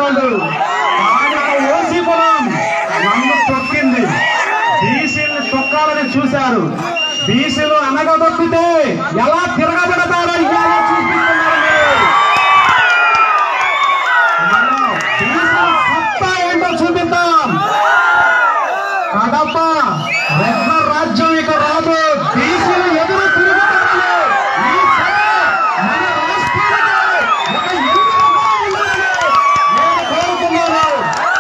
వాళ్ళు స్థానిక ఓసీ కులం నన్ను తొక్కింది బీసీలను తొక్కాలని చూశారు బీసీలు అనగదొక్కితే ఎలా తిరగబడతారో ఇవాళ చూపిస్తున్నారు మీరు. మనం బీసీల సత్తా ఏంటో చూపిద్దాం కడప రెడ్ల రాజ్యం ఇక రాదు బీసీలు ఎదురు తిరుగుతారని ఈ సభ మన రాష్ట్రానికి ఒక ఎన్నికగా ఉండాలని నేను కోరుతున్నాను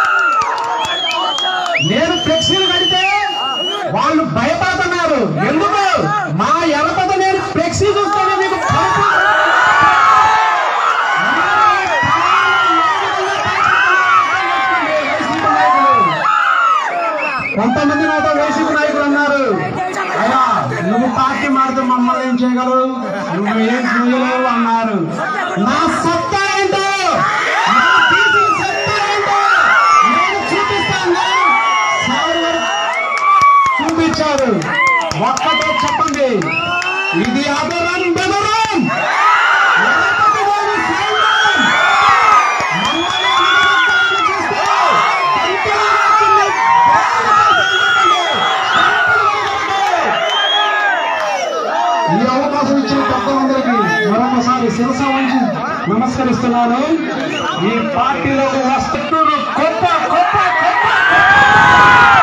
నేను ఫ్లెక్సీలు కడితే వాళ్ళు భయపడుతున్నారు ఎందుకు మా ఎలపద నేను ఫ్లెక్సీ చూస్తేనే మీకు కడుపు కొంతమంది నాతో వైసీపీ నాయకులు అన్నారు అయ్యా నువ్వు పార్టీ మారితే మమ్మల్ని ఏం చేయగలవు నువ్వు ఏం చేయలేవు అన్నారు నా సత్తా ఏంటో నా బీసీ సత్తా ఏంటో నేను చూపిస్తాను సార్ గారు చూపించారు ఒక్కటే చెప్పండి ఇది అదరం బెదరం ఎడపతి వారి సైన్యం. మమ్మల్ని అనుమతించాలని చూస్తే కంపెనీ వచ్చింది. ఈ అవకాశం ఇచ్చిన పెద్దలందరికీ మరొకసారి శిరస వంచి నమస్కరిస్తున్నాను ఈ పార్టీలోకి వస్తున్నారు గొప్ప గొప్ప గొప్ప